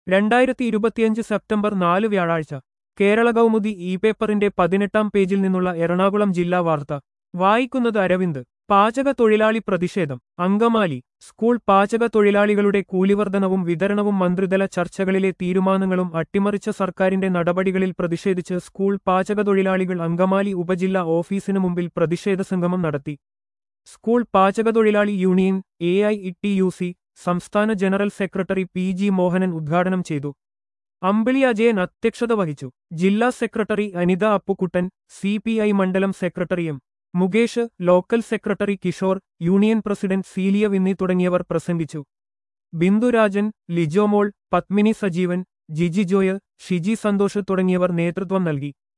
രണ്ടായിരത്തി ഇരുപത്തിയഞ്ച് സെപ്റ്റംബർ നാല് വ്യാഴാഴ്ച കേരള കൗമുദി ഇ പേപ്പറിന്റെ പതിനെട്ടാം പേജിൽ നിന്നുള്ള എറണാകുളം ജില്ലാ വാർത്ത വായിക്കുന്നത് അരവിന്ദ് പാചക തൊഴിലാളി പ്രതിഷേധം അങ്കമാലി സ്കൂൾ പാചക തൊഴിലാളികളുടെ കൂലിവർദ്ധനവും വിതരണവും മന്ത്രിതല ചർച്ചകളിലെ തീരുമാനങ്ങളും അട്ടിമറിച്ച സർക്കാരിന്റെ നടപടികളിൽ പ്രതിഷേധിച്ച് സ്കൂൾ പാചക തൊഴിലാളികൾ അങ്കമാലി ഉപജില്ലാ ഓഫീസിനു മുമ്പിൽ പ്രതിഷേധ സംഗമം നടത്തി സ്കൂൾ പാചകതൊഴിലാളി union A I E T U C സംസ്ഥാന general secretary P G Mohanan ഉദ്ഘാടനം ചെയ്തു അമ്പിളി അജയൻ അധ്യക്ഷത വഹിച്ചു ജില്ലാ secretary Anitha Appukuttan C P I മണ്ഡലം secretary M Mukesh local secretary Kishore union president Celia Winnie തുടങ്ങിയവർ പ്രസംഗിച്ചു ബിന്ദുരാജൻ ലിജോമോൾ പത്മിനി സജീവൻ ജിജി ജോയ് ഷിജി സന്തോഷ് തുടങ്ങിയവർ നേതൃത്വം നൽകി